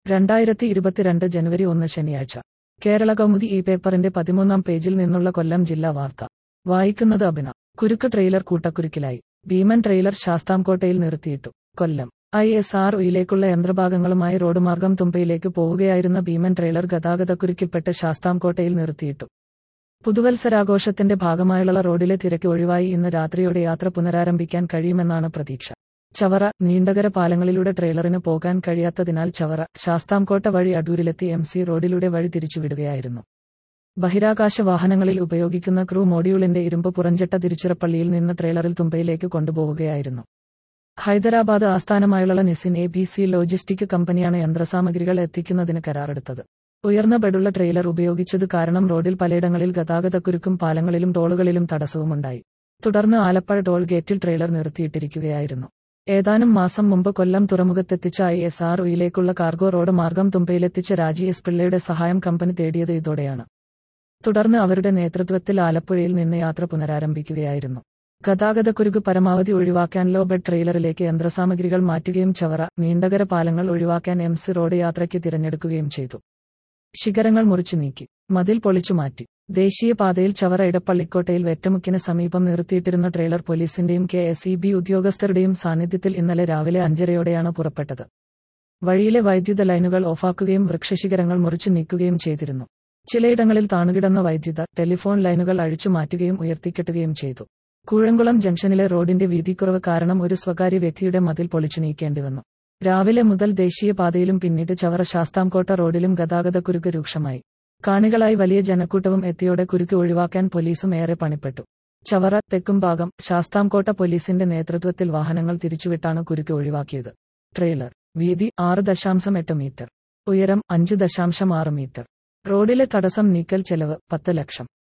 രണ്ടായിരത്തി ഇരുപത്തിരണ്ട് ജനുവരി ഒന്ന് ശനിയാഴ്ച കേരള കൗമുദി ഈ പേപ്പറിന്റെ പതിമൂന്നാം പേജിൽ നിന്നുള്ള കൊല്ലം ജില്ലാ വാർത്ത വായിക്കുന്നത് അഭിന കുരുക്ക് ട്രെയിലർ കൂട്ടക്കുരുക്കിലായി ഭീമൻ ട്രെയിലർ ശാസ്താംകോട്ടയിൽ നിർത്തിയിട്ടു കൊല്ലം ഐ എസ് ആർ ഒയിലേക്കുള്ള യന്ത്രഭാഗങ്ങളുമായി റോഡ് മാർഗം തുമ്പയിലേക്ക് പോവുകയായിരുന്ന ഭീമൻ ട്രെയിലർ ഗതാഗതക്കുരുക്കിൽപ്പെട്ട് ശാസ്താംകോട്ടയിൽ നിർത്തിയിട്ടു പുതുവത്സരാഘോഷത്തിന്റെ ഭാഗമായുള്ള റോഡിലെ തിരക്ക് ഒഴിവായി ഇന്ന് രാത്രിയോടെ യാത്ര പുനരാരംഭിക്കാൻ കഴിയുമെന്നാണ് പ്രതീക്ഷ ചവറ നീണ്ടകര പാലങ്ങളിലൂടെ ട്രെയിലറിന് പോകാൻ കഴിയാത്തതിനാൽ ചവറ ശാസ്താംകോട്ട വഴി അടൂരിലെത്തി എം സി റോഡിലൂടെ വഴി തിരിച്ചുവിടുകയായിരുന്നു ബഹിരാകാശ വാഹനങ്ങളിൽ ഉപയോഗിക്കുന്ന ക്രൂ മോഡ്യൂളിന്റെ ഇരുമ്പ് പുറഞ്ചട്ട തിരുച്ചിറപ്പള്ളിയിൽ നിന്ന് ട്രെയിലറിൽ തുമ്പയിലേക്ക് കൊണ്ടുപോവുകയായിരുന്നു ഹൈദരാബാദ് ആസ്ഥാനമായുള്ള നിസിൻ എ ബി സി ലോജിസ്റ്റിക് കമ്പനിയാണ് യന്ത്രസാമഗ്രികൾ എത്തിക്കുന്നതിന് കരാറെടുത്തത് ഉയർന്ന ബെഡുള്ള ട്രെയിലർ ഉപയോഗിച്ചത് കാരണം റോഡിൽ പലയിടങ്ങളിൽ ഗതാഗതക്കുരുക്കും പാലങ്ങളിലും ടോളുകളിലും തടസ്സവുമുണ്ടായി തുടർന്ന് ആലപ്പുഴ ടോൾ ഗേറ്റിൽ ട്രെയിലർ നിർത്തിയിട്ടിരിക്കുകയായിരുന്നു ഏതാനും മാസം മുമ്പ് കൊല്ലം തുറമുഖത്തെത്തിച്ച ഐ എസ് ആർ ഒയിലേക്കുള്ള കാർഗോ റോഡ് മാർഗം തുമ്പയിലെത്തിച്ച രാജി എസ് പിള്ളയുടെ സഹായം കമ്പനി തേടിയത് ഇതോടെയാണ് തുടർന്ന് അവരുടെ നേതൃത്വത്തിൽ ആലപ്പുഴയിൽ നിന്ന് യാത്ര പുനരാരംഭിക്കുകയായിരുന്നു ഗതാഗതക്കുരുക്ക് പരമാവധി ഒഴിവാക്കാൻ ലോ ബെഡ് ട്രെയിലറിലേക്ക് യന്ത്രസാമഗ്രികൾ മാറ്റുകയും ചവറ നീണ്ടകര പാലങ്ങൾ ഒഴിവാക്കാൻ എം സി റോഡ് യാത്രയ്ക്ക് തിരഞ്ഞെടുക്കുകയും ചെയ്തു ശിഖരങ്ങൾ മുറിച്ചു നീക്കി മതിൽ പൊളിച്ചു മാറ്റി ദേശീയപാതയിൽ ചവറ ഇടപ്പള്ളിക്കോട്ടയിൽ വെറ്റമുക്കിന് സമീപം നിർത്തിയിട്ടിരുന്ന ട്രെയിലർ പോലീസിന്റെയും കെ എസ് ഇ ബി ഉദ്യോഗസ്ഥരുടെയും സാന്നിധ്യത്തിൽ ഇന്നലെ രാവിലെ അഞ്ചരയോടെയാണ് പുറപ്പെട്ടത് വഴിയിലെ വൈദ്യുത ലൈനുകൾ ഓഫാക്കുകയും വൃക്ഷശിഖരങ്ങൾ മുറിച്ചു നീക്കുകയും ചെയ്തിരുന്നു ചിലയിടങ്ങളിൽ താണുകിടന്ന വൈദ്യുത ടെലിഫോൺ ലൈനുകൾ അഴിച്ചു മാറ്റുകയും ഉയർത്തിക്കെട്ടുകയും ചെയ്തു കൂഴംകുളം ജംഗ്ഷനിലെ റോഡിന്റെ വീതിക്കുറവ് കാരണം ഒരു സ്വകാര്യ വ്യക്തിയുടെ മതിൽ പൊളിച്ചു നീക്കേണ്ടിവന്നു രാവിലെ മുതൽ ദേശീയപാതയിലും പിന്നീട് ചവറ ശാസ്താംകോട്ട റോഡിലും ഗതാഗതക്കുരുക്ക് രൂക്ഷമായി കാണികളായി വലിയ ജനക്കൂട്ടവും എത്തിയോടെ കുരുക്ക് ഒഴിവാക്കാൻ പോലീസും ഏറെ പണിപ്പെട്ടു ചവറ തെക്കുംഭാഗം ശാസ്താംകോട്ട പോലീസിന്റെ നേതൃത്വത്തിൽ വാഹനങ്ങൾ തിരിച്ചുവിട്ടാണ് കുരുക്ക് ഒഴിവാക്കിയത് ട്രെയിലർ വീതി ആറ് ദശാംശം എട്ട് മീറ്റർ ഉയരം അഞ്ച് ദശാംശം ആറ് മീറ്റർ റോഡിലെ തടസ്സം നീക്കൽ ചെലവ് പത്ത് ലക്ഷം